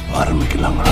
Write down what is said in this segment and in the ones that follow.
ஆரம்பிக்கலாங்களா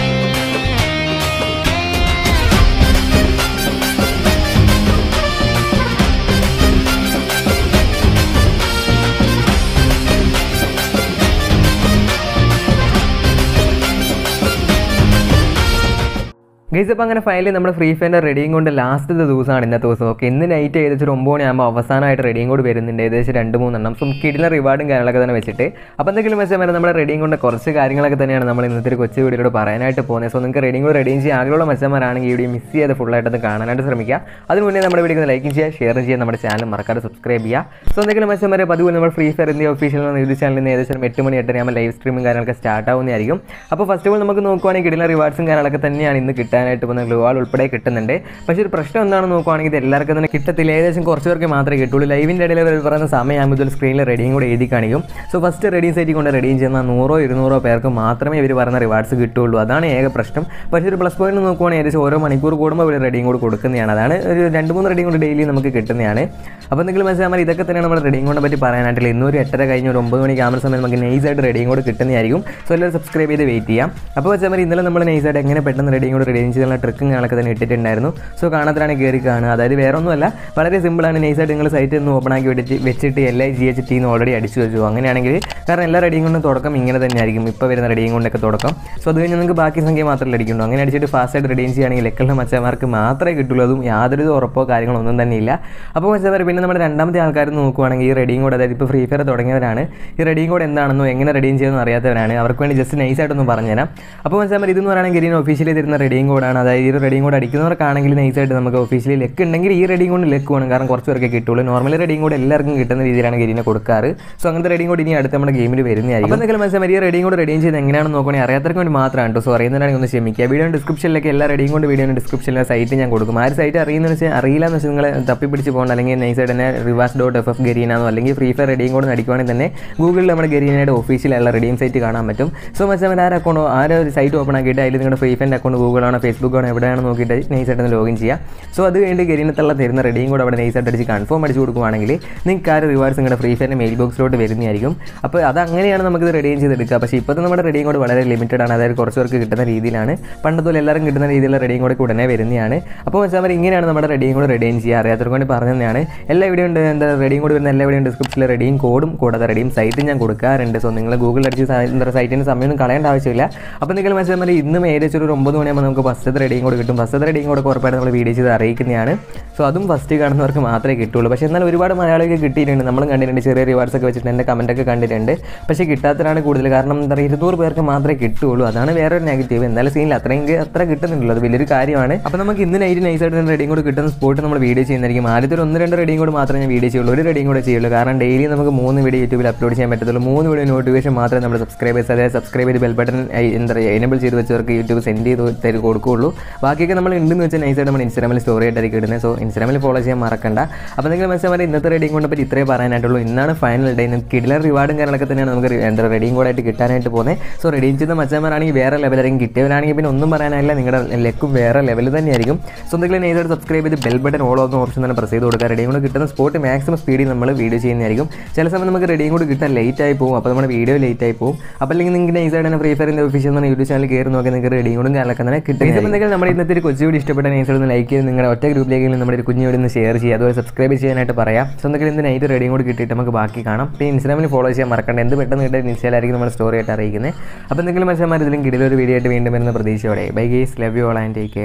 ഗൈസ് അപ്പോൾ അങ്ങനെ ഫൈനലി നമ്മുടെ ഫ്രീ ഫയറിൻ്റെ റെഡിയും കൊണ്ട് ലാസ്റ്റത്തെ ദിവസമാണ് ഇന്നത്തെ ദിവസം ഓക്കെ ഇന്ന് നൈറ്റ് ഏകദേശം ഒരു ഒമ്പത് മണിയാകുമ്പോൾ അവസാനമായിട്ട് റെഡിയും കൂടി വരുന്നുണ്ട് ഏകദേശം രണ്ട് മൂന്നെണ്ണം സോ കിടില റിവാർഡും കാര്യങ്ങളൊക്കെ തന്നെ വെച്ചിട്ട് അപ്പോൾ എന്തെങ്കിലും വെച്ചാൽ വരെ നമ്മുടെ റെഡിയും കൊണ്ട് കുറച്ച് കാര്യങ്ങളൊക്കെ തന്നെയാണ് നമ്മൾ ഇന്നത്തെ ഒരു കൊച്ചു വീഡിയോട് പറയാനായിട്ട് പോകുന്നത് സോ നിങ്ങൾക്ക് റെഡിയും കൂടി റെഡിയും ചെയ്യാൻ ആഗ്രഹമുള്ള മച്ചന്മാരാണെങ്കിൽ ഈ വീഡിയോ മിസ് ചെയ്യാതെ ഫുള്ളായിട്ടൊന്ന് കാണാനായിട്ട് ശ്രമിക്കുക അതിന് മുന്നേ നമ്മുടെ വീഡിയോ ലൈക്ക് ചെയ്യുക ഷെയർ ചെയ്യുക നമ്മുടെ ചാനൽ മറക്കാതെ സബ്സ്ക്രൈബ് ചെയ്യുക സോ എന്തെങ്കിലും മച്ചന്മാരെ പതിവ് നമ്മൾ Free Fire India official YouTube ചാനലിൽ നിന്ന് ഏകദേശം എട്ട് മണി എട്ടര ആകുമ്പോൾ ലൈവ് സ്ട്രീമും കാര്യങ്ങളൊക്കെ സ്റ്റാർട്ട് ആവുന്നതായിരിക്കും അപ്പോൾ ഫസ്റ്റ് ഓഫ് ഓൾ നമുക്ക് നോക്കുവാണെങ്കിൽ കിടില റിവാർഡ്സും കാര്യങ്ങളൊക്കെ തന്നെയാണ് ഇന്ന് കിട്ടാനായിട്ട് പോകുന്ന ഗ്ലൂവാൾ ഉൾപ്പെടെ കിട്ടുന്നുണ്ട് പക്ഷേ ഒരു പ്രശ്നം എന്താണെന്ന് നോക്കുവാണെങ്കിൽ ഇത് എല്ലാവർക്കും തന്നെ കിട്ടത്തില്ല ഏകദേശം കുറച്ച് പേർക്ക് മാത്രമേ കിട്ടുള്ളൂ ലൈവിൻ്റെ ഇടയിൽ അവർ പറയുന്ന സമയമാകുമ്പോൾ ഇതിൽ സ്ക്രീനിൽ റെഡിയും കൂടെ എഴുതി കാണിക്കും സോ ഫസ്റ്റ് റെഡിയും സൈറ്റിൽ കൊണ്ട് റെഡിയും ചെയ്യുന്ന നൂറോ ഇരുന്നൂറോ പേർക്ക് മാത്രമേ ഇവർ പറയുന്ന റിവാർഡ്സ് കിട്ടുള്ളൂ അതാണ് ഏക പ്രശ്നം പക്ഷേ ഒരു പ്ലസ് പോയിന്റ് നോക്കുവാണെങ്കിൽ ഏകദേശം ഓരോ മണിക്കൂർ കൂടുമ്പോൾ ഇവർ റെഡിയും കൂടെ കൊടുക്കുന്നതാണ് അതാണ് ഒരു രണ്ട് മൂന്ന് റെഡിയും കൂടെ ഡെയിലി നമുക്ക് കിട്ടുന്നതാണ് അപ്പോൾ എന്തെങ്കിലും മനസ്സിലാകുമ്പോൾ ഇതൊക്കെ തന്നെയാണ് നമ്മൾ റെഡിയും കൊണ്ട് പറ്റി പറയാനായിട്ടില്ല ഇന്നൊരു എട്ടര കഴിഞ്ഞ് ഒരു ഒമ്പത് മണിക്ക് ആകുന്ന സമയം നമുക്ക് നൈസായിട്ട് റെഡിയും കൂടെ കിട്ടുന്നതായിരിക്കും സോ എല്ലാവരും സബ്സ്ക്രൈബ് ചെയ്ത് വെയിറ്റ് ചെയ്യാം അപ്പോൾ വെച്ചാൽ ഇന്നലെ നമ്മൾ നൈസായിട്ട് എങ്ങനെ പെട്ടെന്ന് റെഡിയും കൂടെ റെഡിയും ചെയ്യാനുള്ള ട്രിക്കും കാണൊക്കെ തന്നെ ഇട്ടിട്ടുണ്ടായിരുന്നു സോ കാണാത്തിലാണ് കയറി കാണുക അതായത് വേറെ ഒന്നുമല്ല വളരെ സിമ്പിളാണ് നൈസായിട്ട് നിങ്ങൾ സൈറ്റിൽ നിന്ന് ഓപ്പൺ ആക്കി വെച്ച് വെച്ചിട്ട് എല്ലാ ജി എച്ച് ടീന്ന് ഓൾറെഡി അടിച്ചു വെച്ചു അങ്ങനെയാണെങ്കിൽ കാരണം എല്ലാ റെഡിയും കൊണ്ടും തുടക്കം ഇങ്ങനെ തന്നെയായിരിക്കും ഇപ്പോൾ വരുന്ന റെഡിയും കൊണ്ടൊക്കെ തുടക്കം സോ അത് കഴിഞ്ഞ് നിങ്ങൾക്ക് ബാക്കി സംഖ്യ മാത്രമേ അടിക്കുള്ളൂ അങ്ങനെ അടിച്ചിട്ട് ഫാസ്റ്റായിട്ട് റെഡിയും ചെയ്യുകയാണെങ്കിൽ ലെക്കുള്ള മച്ചന്മാർക്ക് മാത്രമേ കിട്ടുള്ളൂ അതും യാതൊരു ഉറപ്പോ കാര്യങ്ങളോ ഒന്നും തന്നെ ഇല്ല അപ്പോൾ മച്ചന്മാർ പിന്നെ നമ്മുടെ രണ്ടാമത്തെ ആൾക്കാർ നോക്കുവാണെങ്കിൽ ഈ റെഡിയും കോഡ് അതായത് ഇപ്പോൾ ഫ്രീ ഫയർ തുടങ്ങിയവരാണ് ഈ റെഡിയും കോഡ് എന്താണെന്നോ എങ്ങനെ റെഡിയും ചെയ്യുമെന്ന് അറിയാത്തവരാണ് അവർക്ക് വേണ്ടി ജസ്റ്റ് നൈസായിട്ടൊന്ന് പറഞ്ഞുതരാം അപ്പോൾ മച്ചന്മാർ ഇതെന്ന് പറയുകയാണെങ്കിൽ ഗ്രീൻ ഒഫീഷ്യലി തരുന്ന റെഡിയും കോഡാണ് അതായത് ഈ റെഡിയും കോഡ് അടിക്കുന്നവർക്കാണെങ്കിൽ നൈസായിട്ട് നമുക്ക് ഒഫീഷ്യലി ലെക്ക് ഉണ്ടെങ്കിൽ ഈ റെഡിയും കൊണ്ട് ലെക്ക് വേണം കാരണം കുറച്ച് പേർക്ക് കിട്ടുള്ളൂ നോർമലി റെഡിയും കോഡ് എല്ലാവർക്കും കിട്ടുന്ന രീതിയിലാണ് ഗരീനെ കൊടുക്കാറ് സോ അങ്ങനത്തെ റെഡിയും കോഡ് ഇനി അടുത്ത നമ്മുടെ ഗെയിമിൽ വരുന്നതായിരിക്കും അപ്പോൾ എന്തെങ്കിലും മനസ്സിലായി ഈ റെഡിയും കോഡ് റെഡിയും ചെയ്യുന്നത് എങ്ങനെയാണെന്ന് നോക്കുകയാണെങ്കിൽ അറിയാത്തവർക്ക് വേണ്ടി മാത്രമാണ് കേട്ടോ സോ അറിയുന്നവരാണെങ്കിൽ ഒന്ന് ക്ഷമിക്കുക വീഡിയോ ഡിസ്ക്രിപ്ഷനിലേക്ക് എല്ലാ റെഡിയും കൊണ്ട് വീഡിയോ ഡിസ്ക്രിപ്ഷനിലെ സൈറ്റ് ഞാൻ കൊടുക്കും ആ ഒരു സൈറ്റ് അറിയുന്നതെന്ന് വെച്ചാൽ അറിയില്ല എന്ന് വെച്ചാൽ നിങ്ങൾ തപ്പിപ്പിടിച്ച് പോകണം അല്ലെങ്കിൽ നൈസായിട്ട് തന്നെ റിവാസ് ഡോട്ട് എഫ് എഫ് ഗരീനാന്നോ അല്ലെങ്കിൽ ഫ്രീ ഫയർ റെഡിയും കോഡ് അടിക്കുവാണെങ്കിൽ തന്നെ ഗൂഗിളിൽ നമ്മുടെ ഗരീനയുടെ ഒഫീഷ്യലുള്ള റെഡിയും സൈറ്റ് കാണാൻ പറ്റും സോ മച്ചാൽ ആ അക്കൗണ്ട് ആ ഒരു സൈറ്റ് ഓപ്പൺ ആക്കിയിട്ട് അതിൽ നിങ്ങളുടെ ഫ്രീ ഫയറിൻ്റെ അക്കൗണ്ട് ഗൂഗിളാണോ ഫേസ്ബുക്ക് ആണോ എവിടെയാണോ നോക്കിയിട്ട് നൈസായിട്ട് ഒന്ന് ലോഗിൻ ചെയ്യുക സോ അത് കഴിഞ്ഞ് ഗരീനത്തുള്ള തരുന്ന റെഡിയും കൂടെ അവിടെ നൈസായിട്ട് അടിച്ച് കൺഫേം അടിച്ച് കൊടുക്കുവാണെങ്കിൽ നിങ്ങൾക്ക് ആ ഒരു റിവാർഡ്സ് നിങ്ങളുടെ ഫ്രീ ഫയറിൻ്റെ മെയിൽ ബോക്സിലോട്ട് വരുന്നതായിരിക്കും അപ്പോൾ അത് അങ്ങനെയാണ് നമുക്കിത് റെഡിയും ചെയ്തെടുക്കുക പക്ഷേ ഇപ്പോഴത്തെ നമ്മുടെ റെഡിയും കൂടെ വളരെ ലിമിറ്റഡ് ആണ് അതായത് കുറച്ച് പേർക്ക് കിട്ടുന്ന രീതിയിലാണ് പണ്ടത്തെ പോലെ എല്ലാവരും കിട്ടുന്ന രീതിയിലുള്ള റെഡിയും കൂടെ ഉടനെ വരുന്നതാണ് അപ്പോൾ വെച്ചാൽ ഇങ്ങനെയാണ് നമ്മുടെ റെഡിയും കൂടെ റെഡിയും ചെയ്യുക അറിയാത്തവർക്ക് വേണ്ടി പറഞ്ഞു തന്നെയാണ് എല്ലാ വീഡിയോ ഉണ്ട് എന്താ റെഡിയും കൂടി വരുന്ന എല്ലാ വീഡിയോ ഡിസ്ക്രിപ്ഷനിൽ റെഡിയും കോഡും കൂടാതെ റെഡിയും സൈറ്റും ഞാൻ കൊടുക്കാറുണ്ട് സോ നിങ്ങൾ ഗൂഗിൾ അടിച്ച് സ- എന്താ സൈറ്റിന് സമയമൊന്നും കളയേണ്ട ആവശ്യമില്ല അപ്പോൾ നിങ്ങൾ മനസ്സിലാൽ ഇന്നും ഏകദേശം ഒരു ഒമ്പത് മണിയാകുമ്പോൾ നമുക്ക് ഫസ്റ്റത്തെ റെഡിയും കൂടെ കിട്ടും ഫസ്റ്റത്തെ റെഡിയും കൂടെ ഉറപ്പായിട്ട് നമ്മൾ വീഡിയോ ചെയ്ത് അറിയിക്കുന്നതാണ് സോ അതും ഫസ്റ്റ് കാണുന്നവർക്ക് മാത്രമേ കിട്ടുള്ളൂ പക്ഷേ എന്നാൽ ഒരുപാട് മലയാളികൾക്ക് കിട്ടിയിട്ടുണ്ട് നമ്മളും കണ്ടിട്ടുണ്ട് ചെറിയ റിവാർഡ്സ് ഒക്കെ വെച്ചിട്ട് എൻ്റെ കമൻറ്റൊക്കെ കണ്ടിട്ടുണ്ട് പക്ഷേ കിട്ടാത്തതാണ് കൂടുതൽ കാരണം എന്താ പറയുക ഇരുന്നൂറ് പേർക്ക് മാത്രമേ കിട്ടുള്ളൂ അതാണ് വേറെ ഒരു നെഗറ്റീവ് എന്തായാലും സീനിൽ അത്രയും അത്ര കിട്ടുന്നുണ്ടല്ലോ അത് വലിയൊരു കാര്യമാണ് അപ്പോൾ നമുക്ക് ഇന്ന് നൈറ്റ് നൈസായിട്ട് തന്നെ റെഡിയും കൂടെ കിട്ടുന്ന സ്പോട്ട് നമ്മൾ വീഡിയോ ചെയ്യുന്നതായിരിക്കും ആദ്യത്തെ ഒരു ഒന്ന് രണ്ട് റെഡിയും കൂടെ മാത്രമേ ഞാൻ വീഡിയോ ചെയ്യുള്ളൂ ഒരു റെഡിയും കൂടെ ചെയ്യുള്ളൂ കാരണം ഡെയിലി നമുക്ക് മൂന്ന് വീഡിയോ യൂട്യൂബിൽ അപ്ലോഡ് ചെയ്യാൻ പറ്റത്തുള്ളൂ മൂന്ന് വീഡിയോ നോട്ടിഫിക്കേഷൻ മാത്രമേ നമ്മുടെ സബ്സ്ക്രൈബേഴ്സ് അതായത് സബ്സ്ക്രൈബ് ചെയ്ത് ബെൽ ബട്ടൺ എന്താ പറയുക എനേബിൾ ചെയ്ത് വെച്ചവർക്ക് യൂട്യൂബ് സെൻഡ് ചെയ്ത് തരും കൊടുക്കുകയുള്ളൂ ബാക്കിയൊക്കെ നമ്മൾ ഉണ്ടെന്ന് വെച്ചാൽ നൈസായിട്ട് നമ്മൾ ഇൻസ്റ്റാഗ്രാമിൽ സ്റ്റോറി ആയിട്ടായിരിക്കും ഇടുന്നത് സോ ഇൻസ്റ്റാഗ്രാമിൽ ഫോളോ ചെയ്യാൻ മറക്കണ്ട അപ്പോൾ നിങ്ങൾ മനസ്സിലായി ഇന്നത്തെ റെഡിയും കൊണ്ട് പറ്റി ഇത്രേ പറയാനായിട്ടുള്ളൂ ഇന്നാണ് ഫൈനൽ ഡേ ഇന്ന് കിടിലർ റിവാർഡും കാര്യങ്ങളൊക്കെ തന്നെയാണ് നമുക്ക് റി- എന്താ റെഡിയും കൂടെ ആയിട്ട് കിട്ടാനായിട്ട് പോകുന്നത് സോ റെഡിയും ചെയ്ത മച്ചന്മാരാണെങ്കിൽ വേറെ ലെവലായിരിക്കും കിട്ടിയവരാണെങ്കിൽ പിന്നെ ഒന്നും പറയാനില്ല നിങ്ങളുടെ ലെക്കും വേറെ ലെവൽ തന്നെയായിരിക്കും സോ എന്തെങ്കിലും നൈസായിട്ട് സബ്സ്ക്രൈബ് ചെയ്ത് bell button all off option തന്നെ പ്രസ് ചെയ്ത് കൊടുക്കുക റെഡിയും കൂടെ കിട്ടുന്ന സ്പോട്ട് മാക്സിമം സ്പീഡിൽ നമ്മൾ വീഡിയോ ചെയ്യുന്നതായിരിക്കും ചില സമയം നമുക്ക് റെഡിയും കൂടി കിട്ടാൻ ലേറ്റ് ആയി പോകും അപ്പോൾ നമ്മുടെ വീഡിയോ ലേറ്റ് ആയി പോകും അപ്പോൾ അല്ലെങ്കിൽ നിങ്ങൾക്ക് നൈസായിട്ട് തന്നെ ഫ്രീ ഫയറിൻ്റെ ഒഫീഷ്യൽ എന്ന യൂട്യൂബ് ചാനൽ കയറി നോക്കി നിങ്ങൾക്ക് റെഡിയും കൂടെ കാര്യങ്ങളൊക്കെ തന്നെ കിട്ടും ഇപ്പോൾ എന്തെങ്കിലും നമ്മുടെ ഇന്നത്തെ ഒരു കൊച്ചു വീഡിയോ ഇഷ്ടപ്പെട്ട നൈസായിട്ട് ഒന്ന് ലൈക്ക് ചെയ്ത് നിങ്ങളുടെ ഒറ്റ ഗ്രൂപ്പിലേക്ക് നമ്മുടെ ഒരു കുഞ്ഞു വീഡിയോ ഒന്ന് ഷെയർ ചെയ്യുക അതുപോലെ സബ്സ്ക്രൈബ് ചെയ്യാനായിട്ട് പറയാം സോ എന്തെങ്കിലും ഇന്ന് നൈറ്റ് റെഡിയും കൂടി കിട്ടിയിട്ട് നമുക്ക് ബാക്കി കാണാം പിന്നെ ഇൻസ്റ്റാഗ്രാമിൽ ഫോളോ ചെയ്യാൻ മറക്കണ്ട എന്ത് പെട്ടെന്ന് കിട്ടാൻ ഇൻസ്റ്റയിലായിരിക്കും നമ്മൾ സ്റ്റോറി ആയിട്ട് അറിയിക്കുന്നത് അപ്പോൾ എന്തെങ്കിലും മനസ്സിലാൻ ഇതിലും കിടിലൊരു വീഡിയോ ആയിട്ട് വീണ്ടും വരുന്ന പ്രതീക്ഷയോടെ bye guys love you all and take